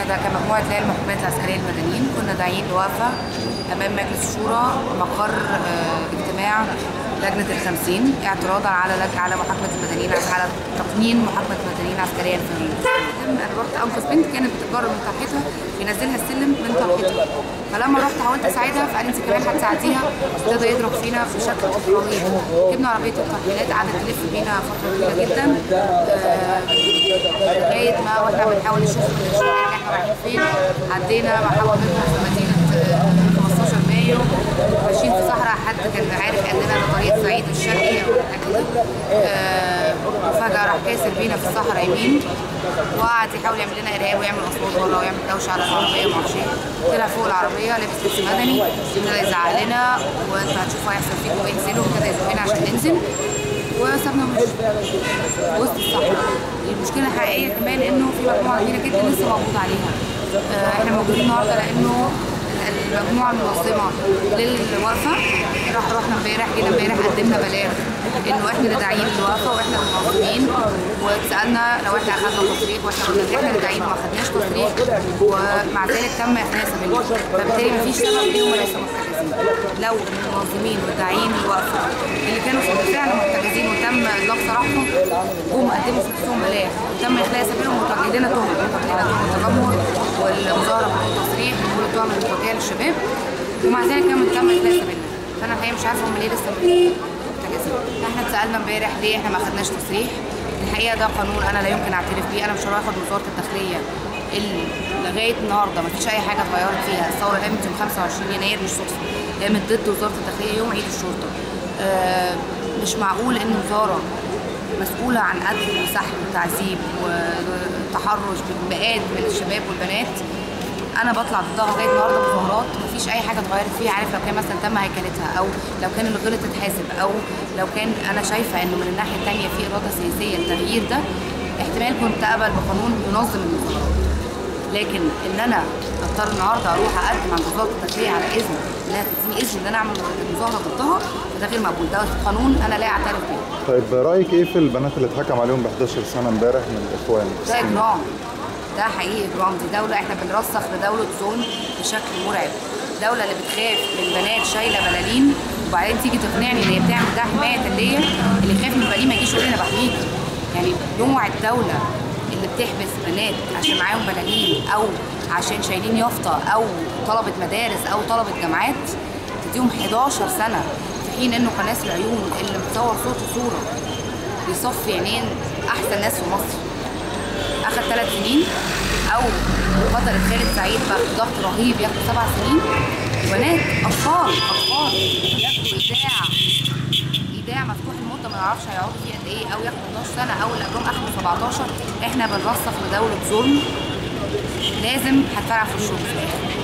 ده كمجموعه ليالي المحكومات العسكريه المدنيين كنا داعيين لوقفه امام مجلس الشورى مقر آه، اجتماع لجنه الخمسين اعتراضا على لج... على محاكمه المدنيين على تقنين محاكمه المدنيين عسكريا في الفيلم انا رحت انقذ بنت كانت بتتجرب من طرحتها بينزلها السلم من طرحتها فلما رحت حاولت اساعدها فقال انت كمان هتساعديها ابتدى يضرب فينا بشكل رهيب جبنا عربيه الترحيلات قعدت تلف بينا فتره طويله جدا آه، لغايه ما واحنا بنحاول نشوف الشوارع اللي احنا رايحين فين عدينا محاولة في مدينه آه، 15 مايو ماشيين في صحراء حد كان عارف قال لنا ده طريق صعيد الشرقي او حاجه كده آه، وفجاه راح كاسر بينا في الصحراء يمين وقعد يحاول يعمل لنا ارهاب ويعمل اصوات بره ويعمل دوشه على العربيه وما اعرفش ايه طلع فوق العربيه لابس لبس مدني ابتدى يزعق لنا وانتوا هتشوفوا هيحصل فيكم ايه انزلوا ابتدى يزقنا عشان ننزل وسابنا ومشي وسط الصحراء المشكله الحقيقيه كمان انه في مجموعه كبيره جدا لسه مقبوض عليها آه، احنا موجودين النهارده لانه المجموعه المنظمه للوقفه راح رحنا امبارح جينا امبارح قدمنا بلاغ انه احنا اللي داعيين للوقفه واحنا المنظمين واتسالنا لو احنا اخذنا تصريح واحنا قلنا إن احنا اللي داعيين وما خدناش تصريح ومع ذلك تم احداث بينهم فبالتالي مفيش سبب ليه هم لسه محتجزين لو المنظمين والداعيين للوقفه اللي كانوا بالفعل محتجزين وتم اطلاق سراحهم هم قدموا في نفسهم بلاغ وتم اخلاء سبيلهم وتوجه لنا تهم توجه لنا تهم التذمر والمظاهره بدون تصريح وكل التهم المتوجهه للشباب ومع ذلك كان تم اخلاء سبيلنا فانا الحقيقه مش عارفه هم ليه لسه محتجزين احنا اتسالنا امبارح ليه احنا ما خدناش تصريح الحقيقه ده قانون انا لا يمكن اعترف بيه انا مش هروح اخد وزاره الداخليه اللي لغايه النهارده ما فيش اي حاجه اتغيرت فيها الثوره قامت يوم 25 يناير مش صدفه قامت ضد وزاره الداخليه يوم عيد الشرطه آه مش معقول ان وزاره مسؤوله عن قتل وسحب وتعذيب وتحرش بمئات من الشباب والبنات انا بطلع ضدها لغايه النهارده مظاهرات مفيش اي حاجه اتغيرت فيها عارف لو كان مثلا تم هيكلتها او لو كان اللي غلط اتحاسب او لو كان انا شايفه انه من الناحيه الثانيه في اراده سياسيه للتغيير ده احتمال كنت اقبل بقانون ينظم المظاهرات لكن ان انا اضطر النهارده اروح اقدم عند وزاره الداخليه على اذن انها تديني اذن ان انا اعمل مظاهره ضدها فده غير مقبول ده قانون انا لا اعترف به طيب رايك ايه في البنات اللي اتحكم عليهم ب 11 سنه امبارح من الاخوان ده اجرام ده حقيقي اجرام دي دوله احنا بنرسخ لدوله ظلم بشكل مرعب دوله اللي بتخاف من بنات شايله بلالين وبعدين تيجي تقنعني ان هي بتعمل ده حمايه ليا اللي خايف من البلالين ما يجيش يقول لي انا بحميك يعني نوع الدوله اللي بتحبس بنات عشان معاهم بلالين او عشان شايلين يافطه او طلبه مدارس او طلبه جامعات تديهم 11 سنه في حين انه قناص العيون اللي متصور صوت وصوره بيصفي عينين احسن ناس في مصر اخد ثلاث سنين او فترة خالد سعيد بقى ضغط رهيب ياخد سبع سنين بنات اطفال اطفال ياخدوا ايداع ايداع مفتوح المده ما نعرفش هيقعدوا فيه قد ايه او ياخدوا 12 سنه او اللي قبلهم اخدوا 17 احنا بنرسخ لدوله ظلم لازم هتفرع في الشغل في الاخر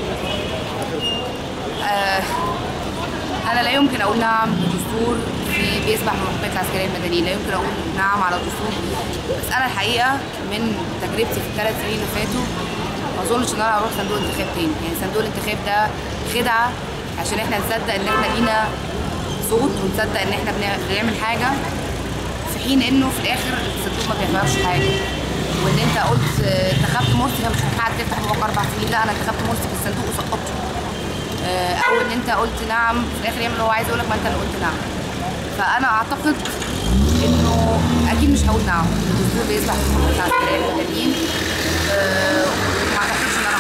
آه انا لا يمكن اقول نعم للدستور في بيسمح بالمحكمات العسكريه المدنيه لا يمكن اقول نعم على الدستور بس انا الحقيقه من تجربتي في الثلاث سنين اللي فاتوا ما اظنش ان انا هروح صندوق انتخاب تاني يعني صندوق الانتخاب ده خدعه عشان احنا نصدق ان احنا لينا صوت ونصدق ان احنا بنع- بنعمل حاجه في حين انه في الاخر الصندوق ما بيعملش حاجه وان انت قلت آه، انتخبت مرسي فمش من حقك تفتح بقى اربع سنين لا انا انتخبت مرسي في الصندوق وسقطته آه، او ان انت قلت نعم في الاخر يعمل اللي هو عايز يقول لك ما انت اللي قلت نعم فانا اعتقد انه اكيد مش هقول نعم الدستور بيسمح بالحكومات العسكريه المدنيين آه، وما اعتقدش ان انا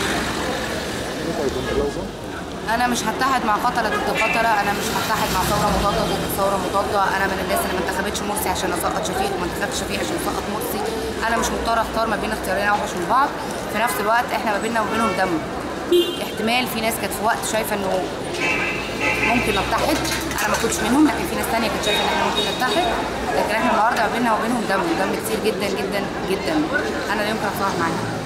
هقول انا مش هتحد مع قتله ضد قتله انا مش هتحد مع ثوره مضاده ضد ثوره مضاده انا من الناس اللي ما انتخبتش مرسي عشان اسقط شفيق وما انتخبتش شفيق عشان اسقط مرسي انا مش مضطره اختار ما بين اختيارين اوحش من بعض في نفس الوقت احنا ما بيننا وبينهم دم احتمال في ناس كانت في وقت شايفه انه ممكن نتحد انا ما كنتش منهم لكن في ناس تانية كانت شايفه ان احنا ممكن نتحد لكن احنا النهارده ما بيننا وبينهم دم دم كتير جدا جدا جدا انا لا يمكن اتصالح معاهم